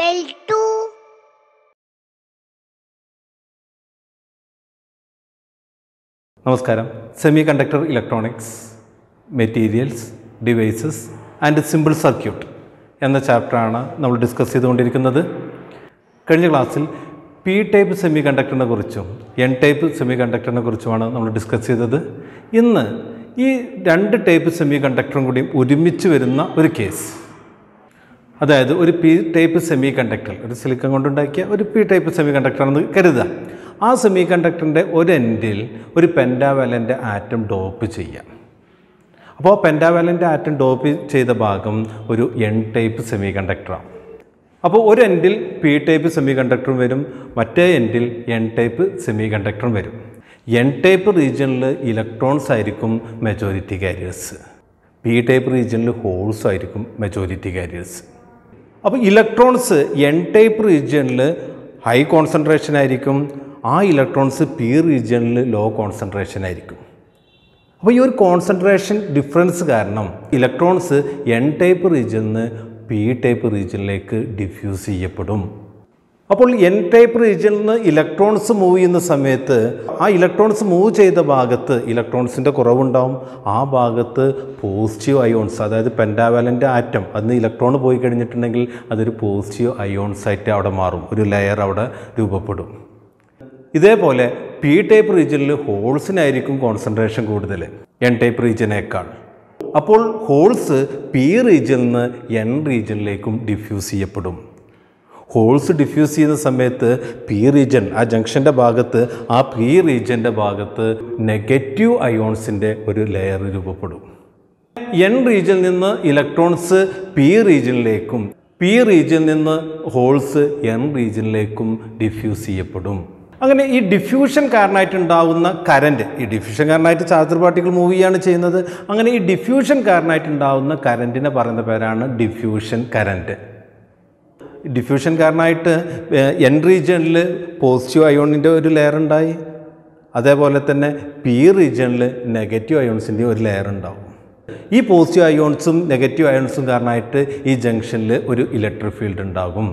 L2 നമസ്കാരം semiconductor electronics materials devices and simple circuit എന്ന ചാപ്റ്ററാണ് നമ്മൾ ഡിസ്കസ് ചെയ്തുകൊണ്ടിരിക്കുന്നത് കഴിഞ്ഞ ക്ലാസ്സിൽ പി ടൈപ്പ് സെമി കണ്ടക്ടറിനെ കുറിച്ചും എൻ ടൈപ്പ് സെമി കണ്ടക്ടറിനെ കുറിച്ചുമാണ് നമ്മൾ ഡിസ്കസ് ചെയ്തത് ഇന്ന് ഈ രണ്ട് ടൈപ്പ് സെമി കണ്ടക്ടറും കൂടി ഒരുമിച്ച് വരുന്ന ഒരു കേസ് അതായത് ഒരു പി ടൈപ്പ് സെമി കണ്ടക്ടർ ഒരു സിലിക്കൺ കൊണ്ടുണ്ടാക്കിയ ഒരു പി ടൈപ്പ് സെമി കണ്ടക്ടർ ആണെന്ന് കരുതുക ആ സെമി കണ്ടക്ടറിൻ്റെ ഒരു എൻഡിൽ ഒരു പെൻഡാവാലൻ്റെ ആറ്റം ഡോപ്പ് ചെയ്യാം അപ്പോൾ പെൻഡാവാലൻ്റെ ആറ്റം ഡോപ്പ് ചെയ്ത ഭാഗം ഒരു എൻ ടൈപ്പ് സെമി കണ്ടക്ടറാണ് അപ്പോൾ ഒരു എൻഡിൽ പി ടൈപ്പ് സെമി കണ്ടക്ടറും വരും മറ്റേ എൻഡിൽ എൻ ടൈപ്പ് സെമി കണ്ടക്ടറും വരും എൻ ടൈപ്പ് റീജിയനിൽ ഇലക്ട്രോൺസ് ആയിരിക്കും മെജോറിറ്റി കാരിയേഴ്സ് പി ടൈപ്പ് റീജിയനിൽ ഹോൾസ് ആയിരിക്കും മെജോറിറ്റി കാരിയേഴ്സ് അപ്പോൾ ഇലക്ട്രോൺസ് എൻ ടൈപ്പ് റീജിയനിൽ ഹൈ കോൺസെൻട്രേഷൻ ആയിരിക്കും ആ ഇലക്ട്രോൺസ് പി റീജിയനിൽ ലോ കോൺസെൻട്രേഷൻ ആയിരിക്കും അപ്പോൾ ഈ ഒരു കോൺസെൻട്രേഷൻ ഡിഫറൻസ് കാരണം ഇലക്ട്രോൺസ് എൻ ടൈപ്പ് റീജിയനിൽ നിന്ന് പി ടൈപ്പ് റീജിയനിലേക്ക് ഡിഫ്യൂസ് ചെയ്യപ്പെടും അപ്പോൾ എൻ ടൈപ്പ് റീജിയനിൽ നിന്ന് ഇലക്ട്രോൺസ് മൂവ് ചെയ്യുന്ന സമയത്ത് ആ ഇലക്ട്രോൺസ് മൂവ് ചെയ്ത ഭാഗത്ത് ഇലക്ട്രോൺസിൻ്റെ കുറവുണ്ടാവും ആ ഭാഗത്ത് പോസിറ്റീവ് അയോൺസ് അതായത് പെൻഡാവാലൻ്റെ ആറ്റം അതിന് ഇലക്ട്രോൺ പോയി കഴിഞ്ഞിട്ടുണ്ടെങ്കിൽ അതൊരു പോസിറ്റീവ് അയോൺസ് ആയിട്ട് അവിടെ മാറും ഒരു ലെയർ അവിടെ രൂപപ്പെടും ഇതേപോലെ പി ടൈപ്പ് റീജിയനിൽ ഹോൾസിനായിരിക്കും കോൺസെൻട്രേഷൻ കൂടുതൽ എൻ ടൈപ്പ് റീജിയനേക്കാൾ അപ്പോൾ ഹോൾസ് പി റീജിയനിൽ നിന്ന് എൻ റീജിയനിലേക്കും ഡിഫ്യൂസ് ചെയ്യപ്പെടും ഹോൾസ് ഡിഫ്യൂസ് ചെയ്യുന്ന സമയത്ത് പി റീജിയൻ ആ ജംഗ്ഷൻ്റെ ഭാഗത്ത് ആ പി റീജിയൻ്റെ ഭാഗത്ത് നെഗറ്റീവ് അയോൺസിൻ്റെ ഒരു ലെയർ രൂപപ്പെടും എൻ റീജിയനിൽ നിന്ന് ഇലക്ട്രോൺസ് പി റീജിയനിലേക്കും പി റീജിയനിൽ നിന്ന് ഹോൾസ് എൻ റീജിയനിലേക്കും ഡിഫ്യൂസ് ചെയ്യപ്പെടും അങ്ങനെ ഈ ഡിഫ്യൂഷൻ കാരണമായിട്ടുണ്ടാവുന്ന കറൻറ്റ് ഈ ഡിഫ്യൂഷൻ കാരണമായിട്ട് ചാർജർ പാർട്ടികൾ മൂവ് ചെയ്യാണ് ചെയ്യുന്നത് അങ്ങനെ ഈ ഡിഫ്യൂഷൻ കാരണമായിട്ടുണ്ടാവുന്ന കറൻറ്റിനെ പറയുന്ന പേരാണ് ഡിഫ്യൂഷൻ കറൻറ്റ് ഡിഫ്യൂഷൻ കാരണമായിട്ട് എൻ റീജിയണിൽ പോസിറ്റീവ് അയോണിൻ്റെ ഒരു ലെയർ ഉണ്ടായി അതേപോലെ തന്നെ പി റീജിയണിൽ നെഗറ്റീവ് അയോൺസിൻ്റെ ഒരു ലെയർ ഉണ്ടാവും ഈ പോസിറ്റീവ് അയോൺസും നെഗറ്റീവ് അയോൺസും കാരണമായിട്ട് ഈ ജംഗ്ഷനിൽ ഒരു ഇലക്ട്രിക് ഫീൽഡ് ഉണ്ടാകും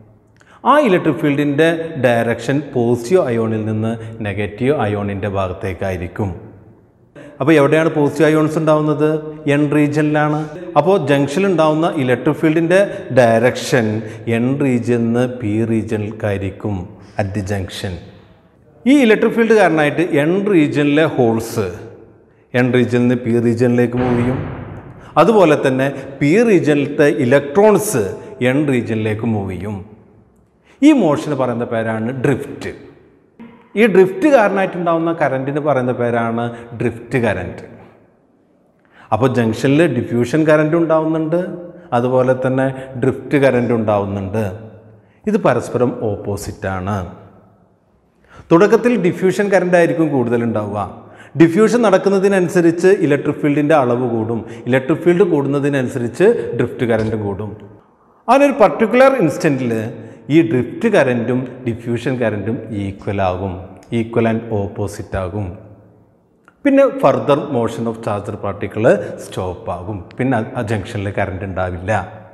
ആ ഇലക്ട്രിക് ഫീൽഡിൻ്റെ ഡയറക്ഷൻ പോസിറ്റീവ് അയോണിൽ നിന്ന് നെഗറ്റീവ് അയോണിൻ്റെ ഭാഗത്തേക്കായിരിക്കും അപ്പോൾ എവിടെയാണ് പോസിറ്റീവ് അയോൺസ് ഉണ്ടാവുന്നത് എൻ റീജിയനിലാണ് അപ്പോൾ ജംഗ്ഷനിൽ ഉണ്ടാവുന്ന ഇലക്ട്രിക് ഫീൽഡിൻ്റെ ഡയറക്ഷൻ എൻ റീജിയനിൽ നിന്ന് പി റീജിയനിലേക്കായിരിക്കും അറ്റ് ദി ജംഗ്ഷൻ ഈ ഇലക്ട്രിക് ഫീൽഡ് കാരണമായിട്ട് എൻ റീജിയനിലെ ഹോൾസ് എൻ റീജിയനിൽ നിന്ന് പി റീജിയനിലേക്ക് മൂവ് ചെയ്യും അതുപോലെ തന്നെ പി റീജിയനിലത്തെ ഇലക്ട്രോൺസ് എൻ റീജിയനിലേക്ക് മൂവ് ചെയ്യും ഈ മോഷന് പറയുന്ന പേരാണ് ഡ്രിഫ്റ്റ് ഈ ഡ്രിഫ്റ്റ് കാരണമായിട്ടുണ്ടാകുന്ന കറൻറ്റിന് പറയുന്ന പേരാണ് ഡ്രിഫ്റ്റ് കറൻറ്റ് അപ്പോൾ ജംഗ്ഷനിൽ ഡിഫ്യൂഷൻ കറൻറ്റ് ഉണ്ടാവുന്നുണ്ട് അതുപോലെ തന്നെ ഡ്രിഫ്റ്റ് കറൻറ്റ് ഉണ്ടാവുന്നുണ്ട് ഇത് പരസ്പരം ഓപ്പോസിറ്റാണ് തുടക്കത്തിൽ ഡിഫ്യൂഷൻ കറൻ്റ് ആയിരിക്കും കൂടുതൽ ഉണ്ടാവുക ഡിഫ്യൂഷൻ നടക്കുന്നതിനനുസരിച്ച് ഇലക്ട്രിക് ഫീൽഡിൻ്റെ അളവ് കൂടും ഇലക്ട്രിക് ഫീൽഡ് കൂടുന്നതിനനുസരിച്ച് ഡ്രിഫ്റ്റ് കറൻറ്റ് കൂടും അതിനൊരു പർട്ടിക്കുലർ ഇൻസ്റ്റൻറ്റിൽ ഈ ഡ്രിഫ്റ്റ് കറൻറ്റും ഡിഫ്യൂഷൻ കറൻറ്റും ഈക്വൽ ആകും ഈക്വൽ ആൻഡ് ഓപ്പോസിറ്റ് ആകും പിന്നെ further motion of charged particle stop ആകും പിന്നെ ആ ജംഗ്ഷനിൽ കറണ്ട് ഉണ്ടാവില്ല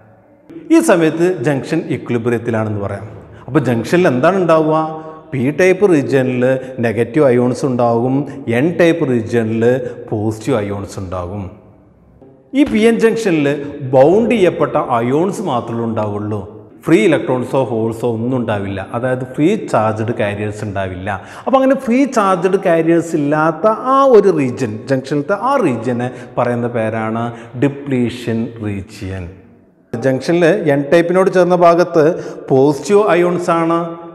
ഈ സമയത്ത് ജംഗ്ഷൻ ഇക്വിലിബ്രിയത്തിലാണെന്ന് പറയാം അപ്പോൾ ജംഗ്ഷനിൽ എന്താണ് ഉണ്ടാവുക പി ടൈപ്പ് റീജിയനിൽ നെഗറ്റീവ് അയോൺസ് ഉണ്ടാകും എൻ ടൈപ്പ് റീജിയനിൽ പോസിറ്റീവ് അയോൺസ് ഉണ്ടാകും ഈ പി എൻ ജംഗ്ഷനിൽ ബൗണ്ട് ചെയ്യപ്പെട്ട അയോൺസ് മാത്രമേ ഉണ്ടാവുള്ളൂ ഫ്രീ ഇലക്ട്രോൺസോ ഹോൾസോ ഒന്നും ഉണ്ടാവില്ല അതായത് ഫ്രീ ചാർജ്ഡ് കാരിയേഴ്സ് ഉണ്ടാവില്ല അപ്പോൾ അങ്ങനെ ഫ്രീ ചാർജ്ഡ് കാരിയേഴ്സ് ഇല്ലാത്ത ആ ഒരു റീജിയൻ ജംഗ്ഷനിലത്തെ ആ റീജിയനെ പറയുന്ന പേരാണ് ഡിപ്ലീഷൻ റീജിയൻ ജംഗ്ഷനിൽ എൻ ടൈപ്പിനോട് ചേർന്ന ഭാഗത്ത് പോസിറ്റീവ് അയോൺസ് ആണ്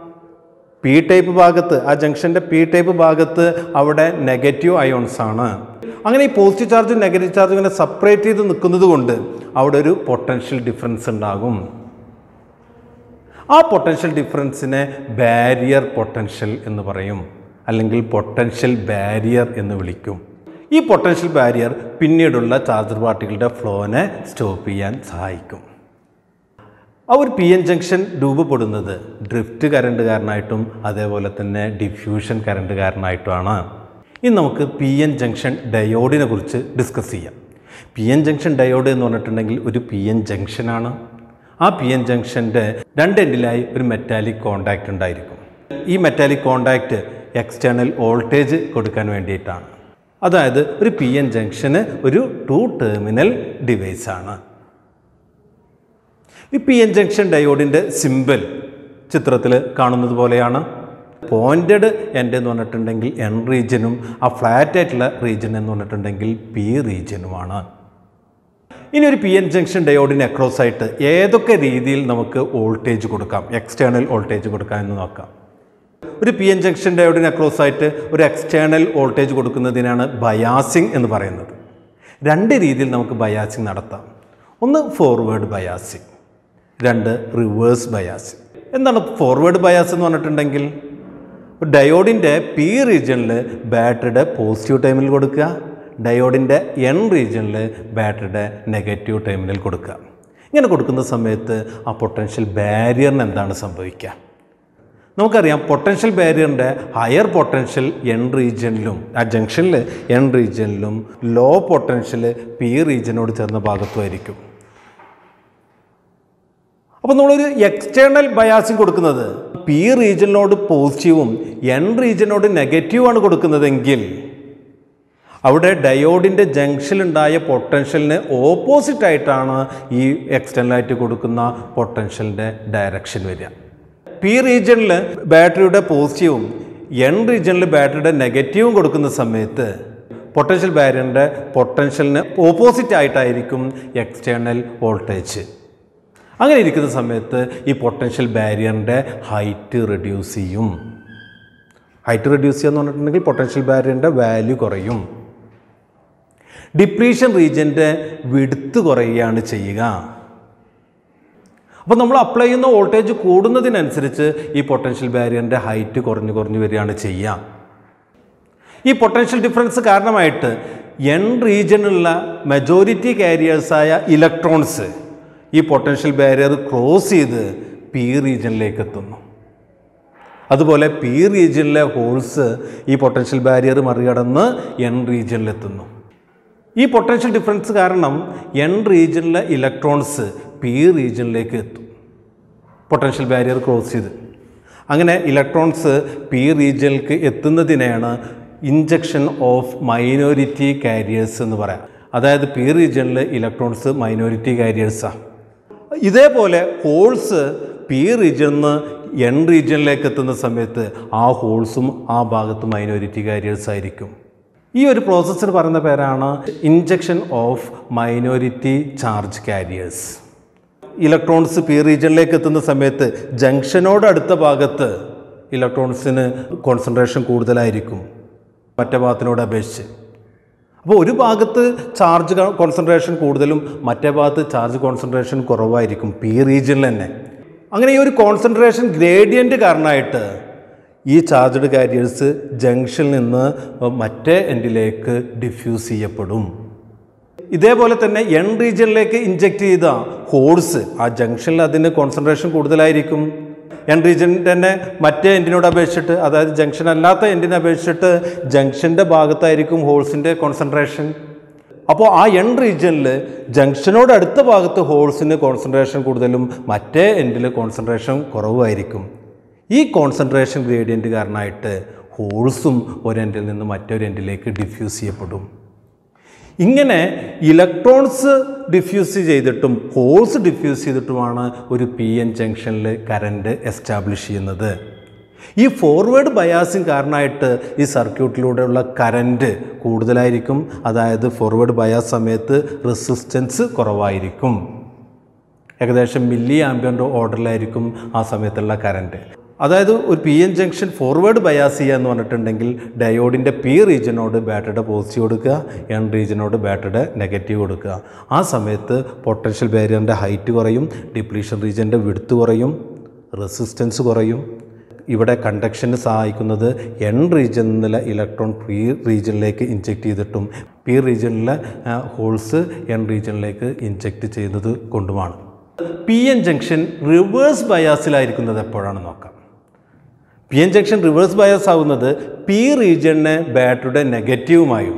പി ടൈപ്പ് ഭാഗത്ത് ആ ജംഗ്ഷൻ്റെ പി ടൈപ്പ് ഭാഗത്ത് അവിടെ നെഗറ്റീവ് അയോൺസ് ആണ് അങ്ങനെ ഈ പോസിറ്റീവ് ചാർജും നെഗറ്റീവ് ചാർജും ഇങ്ങനെ സെപ്പറേറ്റ് ചെയ്ത് നിൽക്കുന്നത് കൊണ്ട് അവിടെ ഒരു പൊട്ടൻഷ്യൽ ഡിഫറൻസ് ഉണ്ടാകും ആ പൊട്ടൻഷ്യൽ ഡിഫറൻസിനെ ബാരിയർ പൊട്ടൻഷ്യൽ എന്ന് പറയും അല്ലെങ്കിൽ പൊട്ടൻഷ്യൽ ബാരിയർ എന്ന് വിളിക്കും ഈ പൊട്ടൻഷ്യൽ ബാരിയർ പിന്നീടുള്ള ചാർജർ പാർട്ടികളുടെ ഫ്ലോനെ സ്റ്റോപ്പ് ചെയ്യാൻ സഹായിക്കും ആ ഒരു പി എൻ ജംഗ്ഷൻ രൂപപ്പെടുന്നത് ഡ്രിഫ്റ്റ് കറണ്ട് കാരണമായിട്ടും അതേപോലെ തന്നെ ഡിഫ്യൂഷൻ കറണ്ട് കാരണമായിട്ടുമാണ് ഇനി നമുക്ക് പി എൻ ജംഗ്ഷൻ ഡയോഡിനെ കുറിച്ച് ഡിസ്കസ് ചെയ്യാം പി എൻ ജംഗ്ഷൻ ഡയോഡ് എന്ന് പറഞ്ഞിട്ടുണ്ടെങ്കിൽ ഒരു പി എൻ ജംഗ്ഷനാണ് ആ പി എൻ ജംഗ്ഷൻ്റെ രണ്ട് എൻഡിലായി ഒരു മെറ്റാലിക് കോണ്ടാക്റ്റ് ഉണ്ടായിരിക്കും ഈ മെറ്റാലിക് കോണ്ടാക്റ്റ് എക്സ്റ്റേണൽ വോൾട്ടേജ് കൊടുക്കാൻ വേണ്ടിയിട്ടാണ് അതായത് ഒരു പി എൻ ജംഗ്ഷന് ഒരു ടു ടെർമിനൽ ഡിവൈസാണ് ഈ പി എൻ ജംഗ്ഷൻ ഡയോഡിൻ്റെ സിമ്പിൾ ചിത്രത്തിൽ കാണുന്നത് പോലെയാണ് പോയിൻറ്റഡ് എൻഡ് എന്ന് പറഞ്ഞിട്ടുണ്ടെങ്കിൽ എൻ റീജിയനും ആ ഫ്ലാറ്റ് ആയിട്ടുള്ള റീജിയൻ എന്ന് പറഞ്ഞിട്ടുണ്ടെങ്കിൽ പി റീജിയനുമാണ് ഇനി ഒരു പി എൻ ജംഗ്ഷൻ ഡയോഡിന് അക്രോസ് ആയിട്ട് ഏതൊക്കെ രീതിയിൽ നമുക്ക് വോൾട്ടേജ് കൊടുക്കാം എക്സ്റ്റേണൽ വോൾട്ടേജ് കൊടുക്കാം എന്ന് നോക്കാം ഒരു പി എൻ ജംഗ്ഷൻ ഡയോഡിന് അക്രോസ് ആയിട്ട് ഒരു എക്സ്റ്റേണൽ വോൾട്ടേജ് കൊടുക്കുന്നതിനാണ് ബയാസിംഗ് എന്ന് പറയുന്നത് രണ്ട് രീതിയിൽ നമുക്ക് ബയാസിംഗ് നടത്താം ഒന്ന് ഫോർവേഡ് ബയാസിംഗ് രണ്ട് റിവേഴ്സ് ബയാസിംഗ് എന്താണ് ഫോർവേഡ് ബയാസ് എന്ന് പറഞ്ഞിട്ടുണ്ടെങ്കിൽ ഡയോഡിൻ്റെ പി റീജിയനിൽ ബാറ്ററിയുടെ പോസിറ്റീവ് ടൈമിൽ കൊടുക്കുക ഡയോഡിൻ്റെ എൻ റീജിയനിൽ ബാറ്ററിയുടെ നെഗറ്റീവ് ടൈമിൽ കൊടുക്കുക ഇങ്ങനെ കൊടുക്കുന്ന സമയത്ത് ആ പൊട്ടൻഷ്യൽ ബാരിയറിന് എന്താണ് സംഭവിക്കുക നമുക്കറിയാം പൊട്ടൻഷ്യൽ ബാരിയറിൻ്റെ ഹയർ പൊട്ടൻഷ്യൽ എൻ റീജിയനിലും ആ ജംഗ്ഷനിൽ എൻ റീജിയനിലും ലോ പൊട്ടൻഷ്യൽ പി റീജിയനോട് ചേർന്ന ഭാഗത്തുമായിരിക്കും അപ്പോൾ നമ്മളൊരു എക്സ്റ്റേണൽ ബയാസിങ് കൊടുക്കുന്നത് പി റീജിയനോട് പോസിറ്റീവും എൻ റീജിയനോട് നെഗറ്റീവാണ് കൊടുക്കുന്നതെങ്കിൽ അവിടെ ഡയോഡിൻ്റെ ജംഗ്ഷനിലുണ്ടായ പൊട്ടൻഷ്യലിന് ഓപ്പോസിറ്റ് ആയിട്ടാണ് ഈ എക്സ്റ്റേണലായിട്ട് കൊടുക്കുന്ന പൊട്ടൻഷ്യലിൻ്റെ ഡയറക്ഷൻ വരിക പി റീജിയനിൽ ബാറ്ററിയുടെ പോസിറ്റീവും എൻ റീജിയനിൽ ബാറ്ററിയുടെ നെഗറ്റീവും കൊടുക്കുന്ന സമയത്ത് പൊട്ടൻഷ്യൽ ബാരിയറിൻ്റെ പൊട്ടൻഷ്യലിന് ഓപ്പോസിറ്റ് ആയിട്ടായിരിക്കും എക്സ്റ്റേണൽ വോൾട്ടേജ് അങ്ങനെ ഇരിക്കുന്ന സമയത്ത് ഈ പൊട്ടൻഷ്യൽ ബാരിയറിൻ്റെ ഹൈറ്റ് റെഡ്യൂസ് ചെയ്യും ഹൈറ്റ് റെഡ്യൂസ് ചെയ്യുക എന്ന് പറഞ്ഞിട്ടുണ്ടെങ്കിൽ പൊട്ടൻഷ്യൽ ബാരിയറിൻ്റെ വാല്യൂ കുറയും ഡിപ്ലീഷൻ റീജിയൻ്റെ വിടുത്ത് കുറയുകയാണ് ചെയ്യുക അപ്പോൾ നമ്മൾ അപ്ലൈ ചെയ്യുന്ന വോൾട്ടേജ് കൂടുന്നതിനനുസരിച്ച് ഈ പൊട്ടൻഷ്യൽ ബാരിയറിൻ്റെ ഹൈറ്റ് കുറഞ്ഞു കുറഞ്ഞു വരികയാണ് ചെയ്യുക ഈ പൊട്ടൻഷ്യൽ ഡിഫറൻസ് കാരണമായിട്ട് എൻ റീജിയനിലുള്ള മെജോറിറ്റി കാരിയേഴ്സായ ഇലക്ട്രോൺസ് ഈ പൊട്ടൻഷ്യൽ ബാരിയർ ക്രോസ് ചെയ്ത് പി റീജിയനിലേക്ക് എത്തുന്നു അതുപോലെ പി റീജിയനിലെ ഹോൾസ് ഈ പൊട്ടൻഷ്യൽ ബാരിയർ മറികടന്ന് എൻ റീജിയനിലെത്തുന്നു ഈ പൊട്ടൻഷ്യൽ ഡിഫറൻസ് കാരണം എൻ റീജിയനിലെ ഇലക്ട്രോൺസ് പി റീജിയനിലേക്ക് എത്തും പൊട്ടൻഷ്യൽ ബാരിയർ ക്രോസ് ചെയ്ത് അങ്ങനെ ഇലക്ട്രോൺസ് പി റീജിയനിലേക്ക് എത്തുന്നതിനെയാണ് ഇഞ്ചക്ഷൻ ഓഫ് മൈനോരിറ്റി കാരിയേഴ്സ് എന്ന് പറയാം അതായത് പി റീജിയനിൽ ഇലക്ട്രോൺസ് മൈനോരിറ്റി കാരിയേഴ്സാണ് ഇതേപോലെ ഹോൾസ് പി റീജിയനിൽ നിന്ന് എൻ റീജിയനിലേക്ക് എത്തുന്ന സമയത്ത് ആ ഹോൾസും ആ ഭാഗത്ത് മൈനോരിറ്റി കാരിയേഴ്സ് ആയിരിക്കും ഈ ഒരു പ്രോസസ്സിന് പറയുന്ന പേരാണ് injection of minority charge carriers electrons P റീജിയനിലേക്ക് എത്തുന്ന സമയത്ത് ജംഗ്ഷനോട് അടുത്ത ഭാഗത്ത് ഇലക്ട്രോൺസിന് കോൺസെൻട്രേഷൻ കൂടുതലായിരിക്കും മറ്റേ ഭാഗത്തിനോട് അപേക്ഷിച്ച് അപ്പോൾ ഒരു ഭാഗത്ത് ചാർജ് കോൺസെൻട്രേഷൻ കൂടുതലും മറ്റേ ഭാഗത്ത് ചാർജ് കോൺസെൻട്രേഷൻ കുറവായിരിക്കും പി റീജിയനിൽ തന്നെ അങ്ങനെ ഈ ഒരു കോൺസെൻട്രേഷൻ ഗ്രേഡിയൻ്റ് കാരണമായിട്ട് ഈ ചാർജ്ഡ് കാരിയേഴ്സ് ജംഗ്ഷനിൽ നിന്ന് മറ്റേ എൻഡിലേക്ക് ഡിഫ്യൂസ് ചെയ്യപ്പെടും ഇതേപോലെ തന്നെ എൻ റീജിയനിലേക്ക് ഇഞ്ചെക്ട് ചെയ്ത ഹോൾസ് ആ ജംഗ്ഷനിൽ അതിന് കോൺസെൻട്രേഷൻ കൂടുതലായിരിക്കും എൻ റീജിയൻ തന്നെ മറ്റേ എൻഡിനോട് അപേക്ഷിച്ചിട്ട് അതായത് ജംഗ്ഷൻ അല്ലാത്ത എൻഡിനെ അപേക്ഷിച്ചിട്ട് ജംഗ്ഷൻ്റെ ഭാഗത്തായിരിക്കും ഹോൾസിൻ്റെ കോൺസെൻട്രേഷൻ അപ്പോൾ ആ എൻ റീജിയനിൽ ജംഗ്ഷനോട് അടുത്ത ഭാഗത്ത് ഹോൾസിന് കോൺസെൻട്രേഷൻ കൂടുതലും മറ്റേ എൻഡിൽ കോൺസെൻട്രേഷൻ കുറവായിരിക്കും ഈ കോൺസെൻട്രേഷൻ ഗ്രേഡിയൻറ്റ് കാരണമായിട്ട് ഹോൾസും ഒരു എൻഡിൽ നിന്ന് മറ്റൊരു എൻഡിലേക്ക് ഡിഫ്യൂസ് ചെയ്യപ്പെടും ഇങ്ങനെ ഇലക്ട്രോൺസ് ഡിഫ്യൂസ് ചെയ്തിട്ടും ഹോൾസ് ഡിഫ്യൂസ് ചെയ്തിട്ടുമാണ് ഒരു പി എൻ ജംഗ്ഷനിൽ കറണ്ട് എസ്റ്റാബ്ലിഷ് ചെയ്യുന്നത് ഈ ഫോർവേഡ് ബയാസിങ് കാരണമായിട്ട് ഈ സർക്യൂട്ടിലൂടെയുള്ള കറൻറ്റ് കൂടുതലായിരിക്കും അതായത് ഫോർവേഡ് ബയാസ് സമയത്ത് റെസിസ്റ്റൻസ് കുറവായിരിക്കും ഏകദേശം മില്ലി ആംബിയൻ്റെ ഓർഡറിലായിരിക്കും ആ സമയത്തുള്ള കറൻറ്റ് അതായത് ഒരു P N junction forward bias ചെയ്യുക എന്ന് പറഞ്ഞിട്ടുണ്ടെങ്കിൽ ഡയോഡിൻ്റെ പി റീജിയനോട് ബാറ്ററിയുടെ പോസിറ്റീവ് കൊടുക്കുക എൻ റീജിയനോട് ബാറ്ററിയുടെ നെഗറ്റീവ് കൊടുക്കുക ആ സമയത്ത് പൊട്ടൻഷ്യൽ ബാരിയറിൻ്റെ ഹൈറ്റ് കുറയും ഡിപ്ലീഷൻ റീജിയൻ്റെ വിടുത്ത് കുറയും റെസിസ്റ്റൻസ് കുറയും ഇവിടെ കണ്ടക്ഷന് സഹായിക്കുന്നത് എൻ റീജിയനിൽ നിന്നുള്ള ഇലക്ട്രോൺ പി റീജിയനിലേക്ക് ഇഞ്ചെക്ട് ചെയ്തിട്ടും പി റീജിയനിലെ ഹോൾസ് എൻ റീജിയനിലേക്ക് ഇഞ്ചെക്ട് ചെയ്യുന്നത് കൊണ്ടുമാണ് പി എൻ ജംഗ്ഷൻ റിവേഴ്സ് ബയാസിലായിരിക്കുന്നത് എപ്പോഴാണ് നോക്കാം P N junction reverse bias ആവുന്നത് പി റീജിയണിനെ ബാറ്ററിയുടെ നെഗറ്റീവുമായും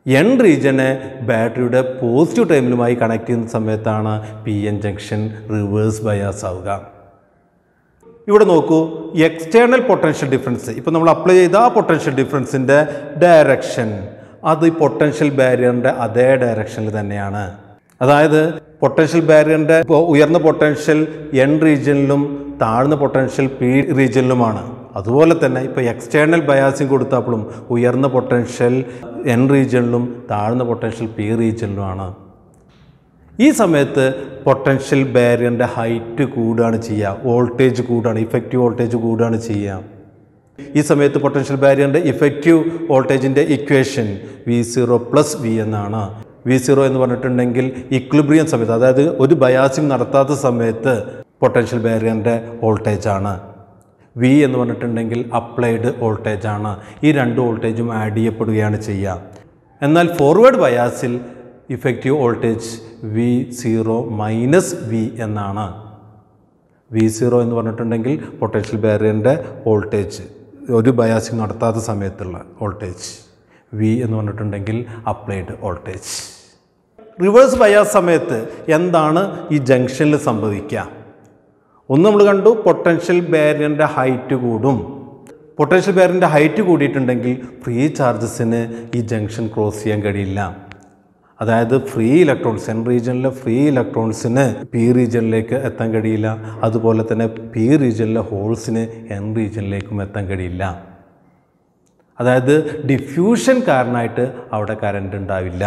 എൻ റീജനെ ബാറ്ററിയുടെ പോസിറ്റീവ് ടൈമിലുമായി കണക്ട് ചെയ്യുന്ന സമയത്താണ് P N junction reverse bias ആവുക ഇവിടെ നോക്കൂ എക്സ്റ്റേണൽ പൊട്ടൻഷ്യൽ ഡിഫറൻസ് ഇപ്പോൾ നമ്മൾ അപ്ലൈ ചെയ്ത ആ പൊട്ടൻഷ്യൽ ഡിഫറൻസിൻ്റെ ഡയറക്ഷൻ അത് ഈ പൊട്ടൻഷ്യൽ ബാരിയറിൻ്റെ അതേ ഡയറക്ഷനിൽ തന്നെയാണ് അതായത് പൊട്ടൻഷ്യൽ ബാരിയറിൻ്റെ ഇപ്പോൾ ഉയർന്ന പൊട്ടൻഷ്യൽ എൻ റീജിയനിലും താഴ്ന്ന പൊട്ടൻഷ്യൽ പി റീജിയനിലുമാണ് അതുപോലെ തന്നെ ഇപ്പോൾ എക്സ്റ്റേണൽ ബയാസിങ് കൊടുത്തപ്പോഴും ഉയർന്ന പൊട്ടൻഷ്യൽ എൻ റീജിയനിലും താഴ്ന്ന പൊട്ടൻഷ്യൽ പി റീജിയനിലുമാണ് ഈ സമയത്ത് പൊട്ടൻഷ്യൽ ബാരിയറിൻ്റെ ഹൈറ്റ് കൂടുകയാണ് ചെയ്യുക വോൾട്ടേജ് കൂടുകയാണ് ഇഫക്റ്റീവ് വോൾട്ടേജ് കൂടുകയാണ് ചെയ്യുക ഈ സമയത്ത് പൊട്ടൻഷ്യൽ ബാരിയറിൻ്റെ ഇഫക്റ്റീവ് വോൾട്ടേജിൻ്റെ equation V zero plus V എന്നാണ് വി സീറോ എന്ന് പറഞ്ഞിട്ടുണ്ടെങ്കിൽ ഇക്ലിബ്രിയം സമയത്ത് അതായത് ഒരു ബയാസിങ് നടത്താത്ത സമയത്ത് പൊട്ടൻഷ്യൽ ബാരിയറിൻ്റെ വോൾട്ടേജാണ് വി എന്ന് പറഞ്ഞിട്ടുണ്ടെങ്കിൽ അപ്ലൈഡ് വോൾട്ടേജാണ് ഈ രണ്ട് വോൾട്ടേജും ആഡ് ചെയ്യപ്പെടുകയാണ് ചെയ്യുക എന്നാൽ ഫോർവേഡ് ബയാസിൽ effective voltage V zero minus V എന്നാണ് വി സീറോ എന്ന് പറഞ്ഞിട്ടുണ്ടെങ്കിൽ പൊട്ടൻഷ്യൽ ബാരിയറിൻ്റെ വോൾട്ടേജ് ഒരു ബയാസിങ് നടത്താത്ത സമയത്തുള്ള വോൾട്ടേജ് വി എന്ന് പറഞ്ഞിട്ടുണ്ടെങ്കിൽ അപ്ലൈഡ് വോൾട്ടേജ് റിവേഴ്സ് ബയാസ് സമയത്ത് എന്താണ് ഈ ജംഗ്ഷനിൽ സംഭവിക്കുക ഒന്ന് നമ്മൾ കണ്ടു പൊട്ടൻഷ്യൽ ബാരിയറിൻ്റെ ഹൈറ്റ് കൂടും പൊട്ടൻഷ്യൽ ബാരിയറിൻ്റെ ഹൈറ്റ് കൂടിയിട്ടുണ്ടെങ്കിൽ ഫ്രീ ചാർജസിന് ഈ ജംഗ്ഷൻ ക്രോസ് ചെയ്യാൻ കഴിയില്ല അതായത് ഫ്രീ ഇലക്ട്രോൺസ് എൻ റീജിയനിലെ ഫ്രീ ഇലക്ട്രോൺസിന് പി റീജിയനിലേക്ക് എത്താൻ കഴിയില്ല അതുപോലെ തന്നെ പി റീജിയനിലെ ഹോൾസിന് എൻ റീജിയനിലേക്കും എത്താൻ കഴിയില്ല അതായത് ഡിഫ്യൂഷൻ കാരണമായിട്ട് അവിടെ കറണ്ട് ഉണ്ടാവില്ല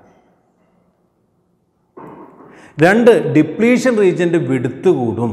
രണ്ട് ഡിപ്ലീഷൻ റീജിയൻ്റെ വിടുത്ത് കൂടും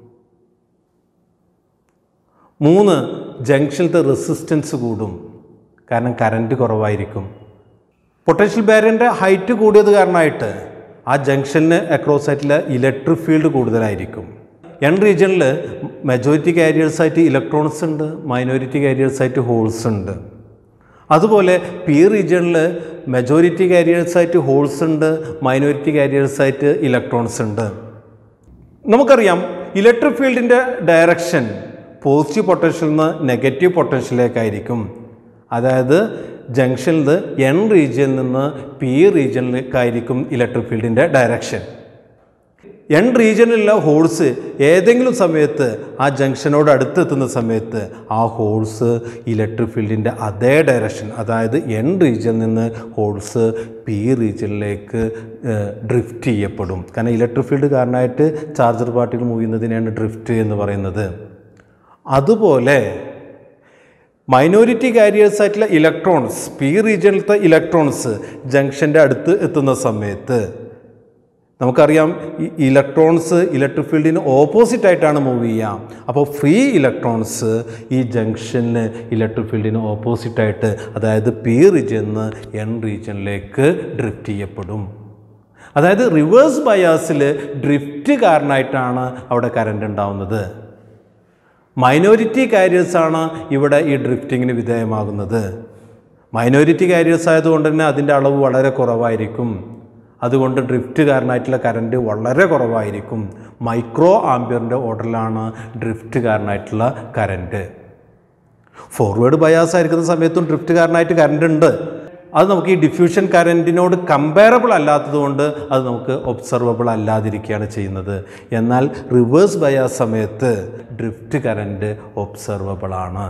മൂന്ന് ജംഗ്ഷനിലത്തെ റെസിസ്റ്റൻസ് കൂടും കാരണം കറണ്ട് കുറവായിരിക്കും പൊട്ടൻഷ്യൽ ബാരിയറിൻ്റെ ഹൈറ്റ് കൂടിയത് കാരണമായിട്ട് ആ ജംഗ്ഷനിന് അക്രോസ് ആയിട്ടുള്ള ഇലക്ട്രിക് ഫീൽഡ് കൂടുതലായിരിക്കും എൻ റീജിയനിൽ മെജോറിറ്റി കാരിയേഴ്സായിട്ട് ഇലക്ട്രോൺസ് ഉണ്ട് മൈനോറിറ്റി കാരിയേഴ്സായിട്ട് ഹോൾസ് ഉണ്ട് അതുപോലെ പി റീജിയണിൽ മെജോറിറ്റി കാരിയേഴ്സായിട്ട് ഹോൾസ് ഉണ്ട് മൈനോറിറ്റി കാരിയേഴ്സായിട്ട് ഇലക്ട്രോൺസ് ഉണ്ട് നമുക്കറിയാം ഇലക്ട്രിക് ഫീൽഡിൻ്റെ ഡയറക്ഷൻ പോസിറ്റീവ് പൊട്ടൻഷ്യലിൽ നിന്ന് നെഗറ്റീവ് പൊട്ടൻഷ്യലിലേക്കായിരിക്കും അതായത് ജംഗ്ഷനിൽ എൻ റീജിയനിൽ നിന്ന് പി റീജിയനിലേക്കായിരിക്കും ഇലക്ട്രിക് ഫീൽഡിൻ്റെ ഡയറക്ഷൻ എൻ റീജിയനിലുള്ള ഹോൾസ് ഏതെങ്കിലും സമയത്ത് ആ ജംഗ്ഷനോട് അടുത്തെത്തുന്ന സമയത്ത് ആ ഹോൾസ് ഇലക്ട്രിക് ഫീൽഡിൻ്റെ അതേ ഡയറക്ഷൻ അതായത് എൻ റീജിയനിൽ നിന്ന് ഹോൾസ് പി റീജിയനിലേക്ക് ഡ്രിഫ്റ്റ് ചെയ്യപ്പെടും കാരണം ഇലക്ട്രിക് ഫീൽഡ് കാരണമായിട്ട് ചാർജർ പാർട്ടികൾ മൂവ് ചെയ്യുന്നതിനെയാണ് ഡ്രിഫ്റ്റ് എന്ന് പറയുന്നത് അതുപോലെ മൈനോറിറ്റി കാരിയേഴ്സ് ആയിട്ടുള്ള ഇലക്ട്രോൺസ് പി റീജിയനിലത്തെ ഇലക്ട്രോൺസ് ജംഗ്ഷൻ്റെ അടുത്ത് എത്തുന്ന സമയത്ത് നമുക്കറിയാം ഈ ഇലക്ട്രോൺസ് ഇലക്ട്രിക് ഫീൽഡിന് ഓപ്പോസിറ്റ് ആയിട്ടാണ് മൂവ് ചെയ്യുക അപ്പോൾ ഫ്രീ ഇലക്ട്രോൺസ് ഈ ജംഗ്ഷന് ഇലക്ട്രിക് ഫീൽഡിന് ഓപ്പോസിറ്റ് ആയിട്ട് അതായത് പി റീജിയന്ന് എൻ റീജിയനിലേക്ക് ഡ്രിഫ്റ്റ് ചെയ്യപ്പെടും അതായത് റിവേഴ്സ് ബയാസിൽ ഡ്രിഫ്റ്റ് കാരണമായിട്ടാണ് അവിടെ കറണ്ട് ഉണ്ടാവുന്നത് മൈനോറിറ്റി കാരിയേഴ്സാണ് ഇവിടെ ഈ ഡ്രിഫ്റ്റിങ്ങിന് വിധേയമാകുന്നത് മൈനോറിറ്റി കാരിയേഴ്സ് ആയതുകൊണ്ട് തന്നെ അതിൻ്റെ അളവ് വളരെ കുറവായിരിക്കും അതുകൊണ്ട് ഡ്രിഫ്റ്റ് കാരണമായിട്ടുള്ള കറണ്ട് വളരെ കുറവായിരിക്കും മൈക്രോ ആംബിയറിൻ്റെ ഓർഡറിലാണ് ഡ്രിഫ്റ്റ് കാരണമായിട്ടുള്ള കറണ്ട് ഫോർവേഡ് ബയാസ് ആയിരിക്കുന്ന സമയത്തും ഡ്രിഫ്റ്റ് കാരണമായിട്ട് കറണ്ട് ഉണ്ട് അത് നമുക്ക് ഈ ഡിഫ്യൂഷൻ കറൻറ്റിനോട് കമ്പയറബിൾ അല്ലാത്തതുകൊണ്ട് അത് നമുക്ക് ഒബ്സർവബിൾ അല്ലാതിരിക്കുകയാണ് ചെയ്യുന്നത് എന്നാൽ റിവേഴ്സ് ബയാസ് സമയത്ത് ഡ്രിഫ്റ്റ് കറൻറ്റ് ഒബ്സർവബിൾ ആണ്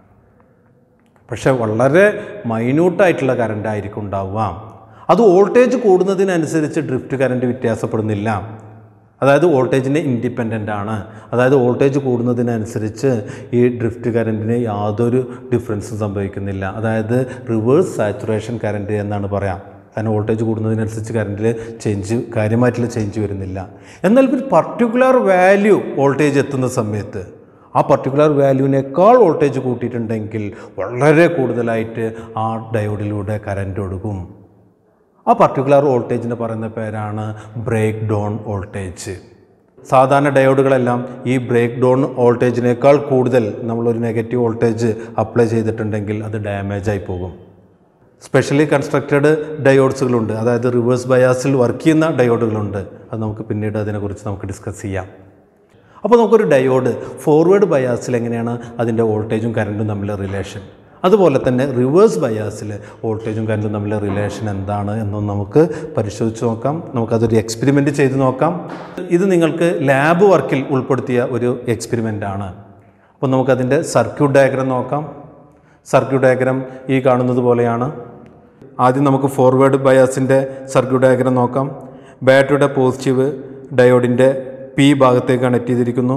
പക്ഷെ വളരെ മൈന്യൂട്ടായിട്ടുള്ള കറണ്ട് ആയിരിക്കും ഉണ്ടാവുക അത് വോൾട്ടേജ് കൂടുന്നതിനനുസരിച്ച് ഡ്രിഫ്റ്റ് കറൻറ്റ് വ്യത്യാസപ്പെടുന്നില്ല അതായത് വോൾട്ടേജിന് ഇൻഡിപെൻഡൻ്റ് ആണ് അതായത് വോൾട്ടേജ് കൂടുന്നതിനനുസരിച്ച് ഈ ഡ്രിഫ്റ്റ് കറൻറ്റിന് യാതൊരു ഡിഫറൻസും സംഭവിക്കുന്നില്ല അതായത് റിവേഴ്സ് സാച്ചുറേഷൻ കറൻറ്റ് എന്നാണ് പറയാം കാരണം വോൾട്ടേജ് കൂടുന്നതിനനുസരിച്ച് കറൻറ്റിൽ ചേഞ്ച് കാര്യമായിട്ടുള്ള ചേഞ്ച് വരുന്നില്ല എന്നാൽ ഒരു പർട്ടിക്കുലർ വാല്യൂ വോൾട്ടേജ് എത്തുന്ന സമയത്ത് ആ പർട്ടിക്കുലർ വാല്യൂവിനേക്കാൾ വോൾട്ടേജ് കൂട്ടിയിട്ടുണ്ടെങ്കിൽ വളരെ കൂടുതലായിട്ട് ആ ഡയോഡിലൂടെ കറൻറ്റ് ഒഴുകും ആ പർട്ടിക്കുലർ വോൾട്ടേജിന് പറയുന്ന പേരാണ് ബ്രേക്ക് ഡൗൺ വോൾട്ടേജ് സാധാരണ ഡയോഡുകളെല്ലാം ഈ ബ്രേക്ക് ഡൗൺ വോൾട്ടേജിനേക്കാൾ കൂടുതൽ നമ്മളൊരു നെഗറ്റീവ് വോൾട്ടേജ് അപ്ലൈ ചെയ്തിട്ടുണ്ടെങ്കിൽ അത് ഡാമേജ് ആയി പോകും സ്പെഷ്യലി കൺസ്ട്രക്റ്റഡ് ഡയോഡ്സുകളുണ്ട് അതായത് റിവേഴ്സ് ബയാസിൽ വർക്ക് ചെയ്യുന്ന ഡയോഡുകളുണ്ട് അത് നമുക്ക് പിന്നീട് അതിനെക്കുറിച്ച് നമുക്ക് ഡിസ്കസ് ചെയ്യാം അപ്പോൾ നമുക്കൊരു ഡയോഡ് ഫോർവേഡ് ബയാസിൽ എങ്ങനെയാണ് അതിൻ്റെ വോൾട്ടേജും കറൻറ്റും തമ്മിലുള്ള റിലേഷൻ അതുപോലെ തന്നെ റിവേഴ്സ് ബയാസിൽ വോൾട്ടേജും കറണ്ടും തമ്മിലെ റിലേഷൻ എന്താണ് എന്നും നമുക്ക് പരിശോധിച്ച് നോക്കാം നമുക്കതൊരു എക്സ്പെരിമെൻ്റ് ചെയ്ത് നോക്കാം ഇത് നിങ്ങൾക്ക് ലാബ് വർക്കിൽ ഉൾപ്പെടുത്തിയ ഒരു എക്സ്പെരിമെൻ്റ് ആണ് അപ്പോൾ നമുക്കതിൻ്റെ സർക്യൂട്ട് ഡയഗ്രം നോക്കാം സർക്യൂട്ട് ഡയഗ്രം ഈ കാണുന്നത് പോലെയാണ് ആദ്യം നമുക്ക് ഫോർവേഡ് ബയാസിൻ്റെ സർക്യൂട്ട് ഡയഗ്രം നോക്കാം ബാറ്ററിയുടെ പോസിറ്റീവ് ഡയോഡിൻ്റെ പി ഭാഗത്തേക്ക് കണക്ട് ചെയ്തിരിക്കുന്നു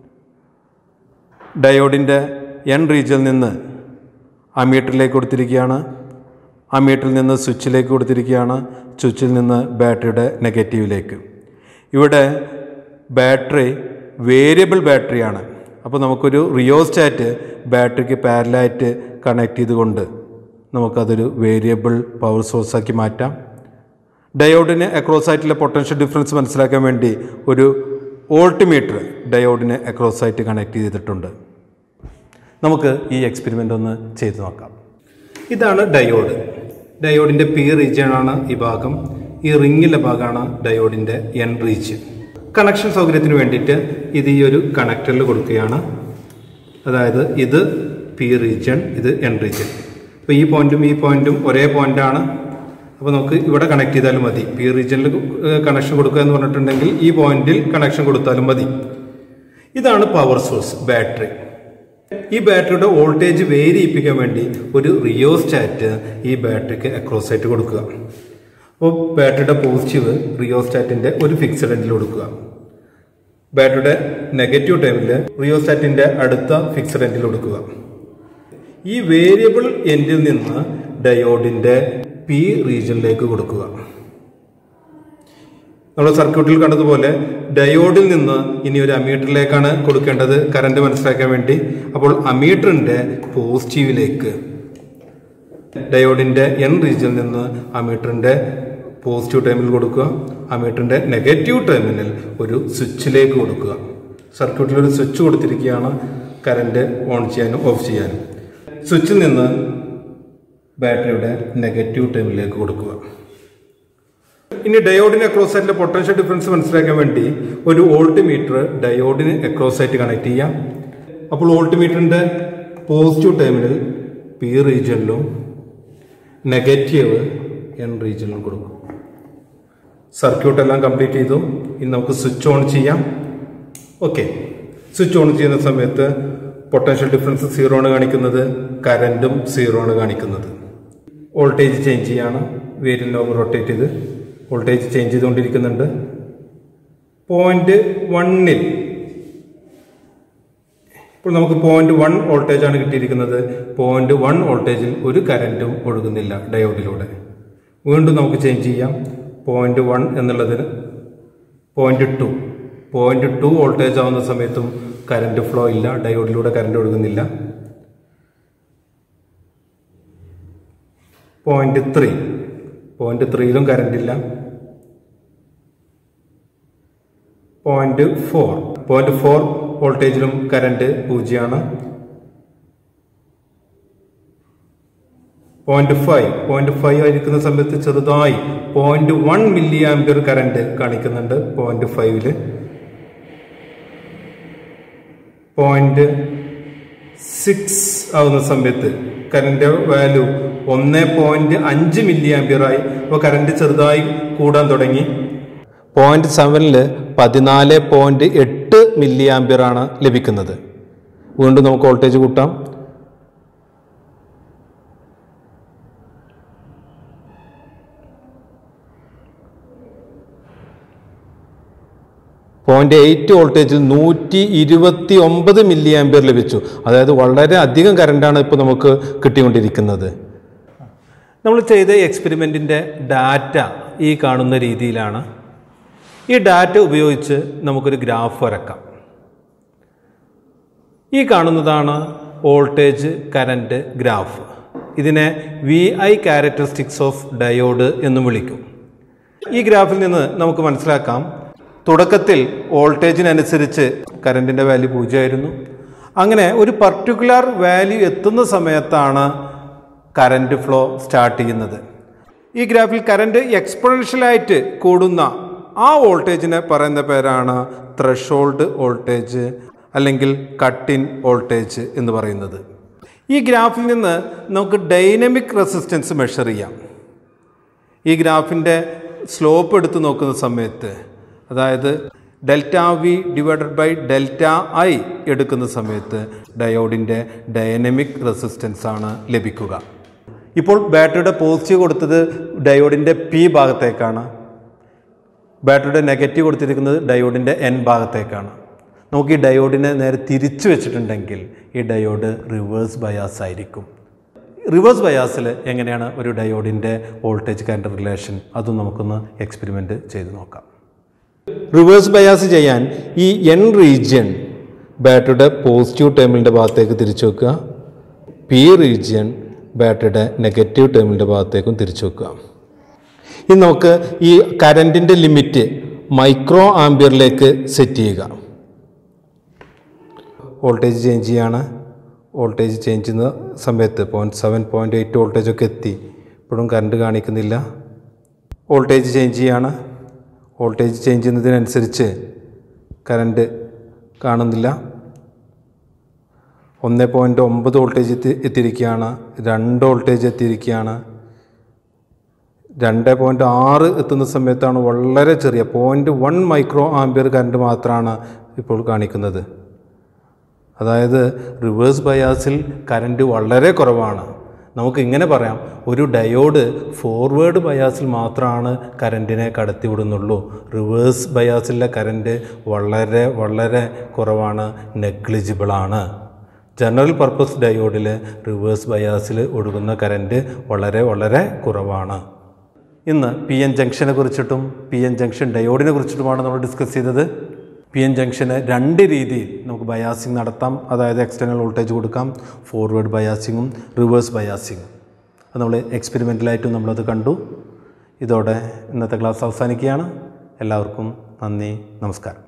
ഡയോഡിൻ്റെ എൻ റീജിയനിൽ നിന്ന് അമീറ്ററിലേക്ക് കൊടുത്തിരിക്കുകയാണ് അമീറ്ററിൽ നിന്ന് സ്വിച്ചിലേക്ക് കൊടുത്തിരിക്കുകയാണ് സ്വിച്ചിൽ നിന്ന് ബാറ്ററിയുടെ നെഗറ്റീവിലേക്ക് ഇവിടെ ബാറ്ററി വേരിയബിൾ ബാറ്ററിയാണ് അപ്പോൾ നമുക്കൊരു റിയോസ്റ്റാറ്റ് ബാറ്ററിക്ക് പാരലായിട്ട് കണക്ട് ചെയ്തുകൊണ്ട് നമുക്കതൊരു വേരിയബിൾ പവർ സോഴ്സാക്കി മാറ്റാം ഡയോഡിന് അക്രോസ് ആയിട്ടുള്ള പൊട്ടൻഷ്യൽ ഡിഫറൻസ് മനസ്സിലാക്കാൻ വേണ്ടി ഒരു വോൾട്ട്മീറ്റർ ഡയോഡിന് അക്രോസ് ആയിട്ട് കണക്ട് ചെയ്തിട്ടുണ്ട് നമുക്ക് ഈ എക്സ്പെരിമെൻ്റ് ഒന്ന് ചെയ്തു നോക്കാം ഇതാണ് ഡയോഡ് ഡയോഡിൻ്റെ പി റീജിയനാണ് ഈ ഭാഗം ഈ റിങ്ങിലെ ഭാഗമാണ് ഡയോഡിൻ്റെ എൻ റീജിയൻ കണക്ഷൻ സൗകര്യത്തിന് വേണ്ടിയിട്ട് ഇത് ഈ ഒരു കണക്ടറിൽ കൊടുക്കുകയാണ് അതായത് ഇത് പി റീജിയൻ ഇത് എൻ റീജിയൻ അപ്പോൾ ഈ പോയിന്റും ഈ പോയിന്റും ഒരേ പോയിന്റാണ് അപ്പോൾ നമുക്ക് ഇവിടെ കണക്ട് ചെയ്താലും മതി പി റീജിയനിൽ കണക്ഷൻ കൊടുക്കുക എന്ന് പറഞ്ഞിട്ടുണ്ടെങ്കിൽ ഈ പോയിന്റിൽ കണക്ഷൻ കൊടുത്താലും മതി ഇതാണ് പവർ സോഴ്സ് ബാറ്ററി ഈ ബാറ്ററിയുടെ വോൾട്ടേജ് വേരി ചെയ്യിപ്പിക്കാൻ വേണ്ടി ഒരു റിയോസ്റ്റാറ്റ് ഈ ബാറ്ററിക്ക് അക്രോസ് ആയിട്ട് കൊടുക്കുക അപ്പോൾ ബാറ്ററിയുടെ പോസിറ്റീവ് റിയോസ്റ്റാറ്റിന്റെ ഒരു ഫിക്സഡ് എൻഡിൽ കൊടുക്കുക ബാറ്ററിയുടെ നെഗറ്റീവ് ടൈമിൽ റിയോസ്റ്റാറ്റിന്റെ അടുത്ത ഫിക്സഡ് എൻഡിൽ കൊടുക്കുക ഈ വേരിയബിൾ എൻഡിൽ നിന്ന് ഡയോഡിന്റെ പി റീജിയനിലേക്ക് കൊടുക്കുക നമ്മൾ സർക്യൂട്ടിൽ കണ്ടതുപോലെ ഡയോഡിൽ നിന്ന് ഇനി ഒരു അമീറ്ററിലേക്കാണ് കൊടുക്കേണ്ടത് കറണ്ട് മനസ്സിലാക്കാൻ വേണ്ടി അപ്പോൾ അമീറ്ററിന്റെ പോസിറ്റീവിലേക്ക് ഡയോഡിന്റെ എൻ റീജിയനിൽ നിന്ന് അമീറ്ററിന്റെ പോസിറ്റീവ് ടൈമിൽ കൊടുക്കുക അമീറ്ററിന്റെ നെഗറ്റീവ് ടൈമിനിൽ ഒരു സ്വിച്ചിലേക്ക് കൊടുക്കുക സർക്യൂട്ടിൽ ഒരു സ്വിച്ച് കൊടുത്തിരിക്കുകയാണ് കറണ്ട് ഓൺ ചെയ്യാനും ഓഫ് ചെയ്യാനും സ്വിച്ചിൽ നിന്ന് ബാറ്ററിയുടെ നെഗറ്റീവ് ടൈമിലേക്ക് കൊടുക്കുക ഇനി ഡയോഡിന് അക്രോസ് ആയിട്ടുള്ള പൊട്ടൻഷ്യൽ ഡിഫറൻസ് മനസ്സിലാക്കാൻ വേണ്ടി ഒരു വോൾട്ട് മീറ്റർ ഡയോഡിന് അക്രോസ് ആയിട്ട് കണക്ട് ചെയ്യാം അപ്പോൾ വോൾട്ട് മീറ്ററിന്റെ പോസിറ്റീവ് ടൈമിൽ പി റീജിയനിലും നെഗറ്റീവ് എൻ റീജിയനിലും കൊടുക്കും സർക്യൂട്ട് എല്ലാം കംപ്ലീറ്റ് ചെയ്തു ഇനി നമുക്ക് സ്വിച്ച് ഓൺ ചെയ്യാം ഓക്കെ സ്വിച്ച് ഓൺ ചെയ്യുന്ന സമയത്ത് പൊട്ടൻഷ്യൽ ഡിഫറൻസ് സീറോ ആണ് കാണിക്കുന്നത് കറൻറ്റും സീറോ ആണ് കാണിക്കുന്നത് വോൾട്ടേജ് ചേഞ്ച് ചെയ്യാണ് വേരിയൽ നോബ് റൊട്ടേറ്റ് ചെയ്ത് വോൾട്ടേജ് ചേഞ്ച് ചെയ്തുകൊണ്ടിരിക്കുന്നുണ്ട് പോയിന്റ് വണ്ണിൽ ഇപ്പോൾ നമുക്ക് പോയിന്റ് വൺ വോൾട്ടേജ് ആണ് കിട്ടിയിരിക്കുന്നത് പോയിന്റ് വൺ വോൾട്ടേജിൽ ഒരു കറന്റും ഒഴുകുന്നില്ല ഡയോഡിലൂടെ വീണ്ടും നമുക്ക് ചേഞ്ച് ചെയ്യാം പോയിന്റ് വൺ എന്നുള്ളതിന് point two point two voltage ആവുന്ന സമയത്തും കറന്റ് ഫ്ലോ ഇല്ല ഡയോഡിലൂടെ കറന്റ് ഒഴുകുന്നില്ല പോയിന്റ് ത്രീ പോയിന്റ് ത്രീയിലും കറണ്ട് ഇല്ല പോയിന്റ് ഫോർ പോയിന്റ് ഫോർ വോൾട്ടേജിലും കറണ്ട് പൂജ്യമാണ് പോയിന്റ് ഫൈവ് പോയിന്റ് ഫൈവ് ആയിരിക്കുന്ന സമയത്ത് ചെറുതായി point one milliampere current കാണിക്കുന്നുണ്ട് പോയിന്റ് ഫൈവില് പോയിന്റ് സിക്സ് ആവുന്ന സമയത്ത് കറന്റ് വാല്യൂ ഒന്ന് പോയിന്റ് അഞ്ച് മില്ലി ആംപിയറായി അപ്പോൾ കറന്റ് ചെറുതായി കൂടാൻ തുടങ്ങി പോയിന്റ് സെവനില് പതിനാല് പോയിന്റ് എട്ട് മില്ലി ആംപിയറാണ് ലഭിക്കുന്നത് വീണ്ടും നമുക്ക് വോൾട്ടേജ് കൂട്ടാം പോയിന്റ് എയ്റ്റ് വോൾട്ടേജിൽ നൂറ്റി ഇരുപത്തി ഒമ്പത് മില്ലി ആംപിയർ ലഭിച്ചു അതായത് വളരെ അധികം കറണ്ടാണ് ഇപ്പോൾ നമുക്ക് കിട്ടിക്കൊണ്ടിരിക്കുന്നത് നമ്മൾ ചെയ്ത എക്സ്പെരിമെൻറ്റിൻ്റെ ഡാറ്റ ഈ കാണുന്ന രീതിയിലാണ് ഈ ഡാറ്റ ഉപയോഗിച്ച് നമുക്കൊരു ഗ്രാഫ് വരക്കാം ഈ കാണുന്നതാണ് വോൾട്ടേജ് കറൻറ്റ് ഗ്രാഫ് ഇതിനെ V I characteristics of diode എന്നും വിളിക്കും ഈ ഗ്രാഫിൽ നിന്ന് നമുക്ക് മനസ്സിലാക്കാം തുടക്കത്തിൽ വോൾട്ടേജിനനുസരിച്ച് കറണ്ടിൻ്റെ വാല്യൂ പൂജ്യമായിരുന്നു അങ്ങനെ ഒരു പർട്ടിക്കുലർ വാല്യൂ എത്തുന്ന സമയത്താണ് കറണ്ട് ഫ്ലോ സ്റ്റാർട്ട് ചെയ്യുന്നത് ഈ ഗ്രാഫിൽ കറണ്ട് എക്സ്പൊണൻഷ്യലായിട്ട് കൂടുന്ന ആ വോൾട്ടേജിനെ പറയുന്ന പേരാണ് ത്രഷോൾഡ് വോൾട്ടേജ് അല്ലെങ്കിൽ കട്ട് ഇൻ വോൾട്ടേജ് എന്ന് പറയുന്നത് ഈ ഗ്രാഫിൽ നിന്ന് നമുക്ക് ഡൈനമിക് റെസിസ്റ്റൻസ് മെഷർ ചെയ്യാം ഈ ഗ്രാഫിൻ്റെ സ്ലോപ്പ് എടുത്ത് നോക്കുന്ന സമയത്ത് അതായത് delta V divided by delta I എടുക്കുന്ന സമയത്ത് ഡയോഡിൻ്റെ ഡയനമിക് റെസിസ്റ്റൻസ് ആണ് ലഭിക്കുക ഇപ്പോൾ ബാറ്ററിയുടെ പോസിറ്റീവ് കൊടുത്തത് ഡയോഡിൻ്റെ പി ഭാഗത്തേക്കാണ് ബാറ്ററിയുടെ നെഗറ്റീവ് കൊടുത്തിരിക്കുന്നത് ഡയോഡിൻ്റെ എൻ ഭാഗത്തേക്കാണ് നമുക്ക് ഈ ഡയോഡിനെ നേരെ തിരിച്ചു വെച്ചിട്ടുണ്ടെങ്കിൽ ഈ ഡയോഡ് റിവേഴ്സ് ബയാസ് ആയിരിക്കും റിവേഴ്സ് ബയാസിൽ എങ്ങനെയാണ് ഒരു ഡയോഡിൻ്റെ വോൾട്ടേജ് കറണ്ട് റിലേഷൻ അതും നമുക്കൊന്ന് എക്സ്പെരിമെൻ്റ് ചെയ്ത് നോക്കാം റിവേഴ്സ് ബയാസ് ചെയ്യാൻ ഈ എൻ റീജിയൻ ബാറ്ററിയുടെ പോസിറ്റീവ് ടേമിലിൻ്റെ ഭാഗത്തേക്ക് തിരിച്ചു വെക്കുക പി റീജിയൻ ബാറ്ററിയുടെ നെഗറ്റീവ് ടേമിലിൻ്റെ ഭാഗത്തേക്കും തിരിച്ചു വെക്കുക ഇനി നമുക്ക് ഈ കറൻറ്റിൻ്റെ ലിമിറ്റ് മൈക്രോ ആംബിയറിലേക്ക് സെറ്റ് ചെയ്യുക വോൾട്ടേജ് ചേഞ്ച് ചെയ്യാണ് വോൾട്ടേജ് ചേഞ്ച് ചെയ്യുന്ന സമയത്ത് point seven point eight voltage ഒക്കെ എത്തി ഇപ്പോഴും കറണ്ട് കാണിക്കുന്നില്ല വോൾട്ടേജ് ചേഞ്ച് ചെയ്യാണ് വോൾട്ടേജ് ചേഞ്ച് ചെയ്യുന്നതിനനുസരിച്ച് കറണ്ട് കാണുന്നില്ല ഒന്ന് പോയിൻറ്റ് ഒമ്പത് വോൾട്ടേജ് എത്തി എത്തിയിരിക്കുകയാണ് രണ്ട് വോൾട്ടേജ് എത്തിയിരിക്കുകയാണ് രണ്ട് പോയിൻറ്റ് ആറ് എത്തുന്ന സമയത്താണ് വളരെ ചെറിയ point one micro ampere current മാത്രമാണ് ഇപ്പോൾ കാണിക്കുന്നത് അതായത് റിവേഴ്സ് ബയാസിൽ കറണ്ട് വളരെ കുറവാണ് നമുക്ക് ഇങ്ങനെ പറയാം ഒരു ഡയോഡ് ഫോർവേഡ് ബയാസിൽ മാത്രമാണ് കറൻറ്റിനെ കടത്തിവിടുന്നുള്ളൂ റിവേഴ്സ് ബയാസിലെ കറൻറ്റ് വളരെ വളരെ കുറവാണ് നെഗ്ലിജിബിളാണ് ജനറൽ പർപ്പസ് ഡയോഡിൽ റിവേഴ്സ് ബയാസിൽ ഒഴുകുന്ന കറൻറ്റ് വളരെ വളരെ കുറവാണ് ഇന്ന് പി എൻ ജംഗ്ഷനെ കുറിച്ചിട്ടും പി എൻ ജംഗ്ഷൻ ഡയോഡിനെ കുറിച്ചിട്ടുമാണ് നമ്മൾ ഡിസ്കസ് ചെയ്തത് പി എൻ ജംഗ്ഷന് രണ്ട് രീതിയിൽ നമുക്ക് ബയാസിങ് നടത്താം അതായത് എക്സ്റ്റേണൽ വോൾട്ടേജ് കൊടുക്കാം ഫോർവേഡ് ബയാസിങ്ങും റിവേഴ്സ് ബയാസിങ്ങും അത് നമ്മൾ എക്സ്പെരിമെൻ്റലായിട്ടും നമ്മളത് കണ്ടു ഇതോടെ ഇന്നത്തെ ക്ലാസ് അവസാനിക്കുകയാണ് എല്ലാവർക്കും നന്ദി നമസ്കാരം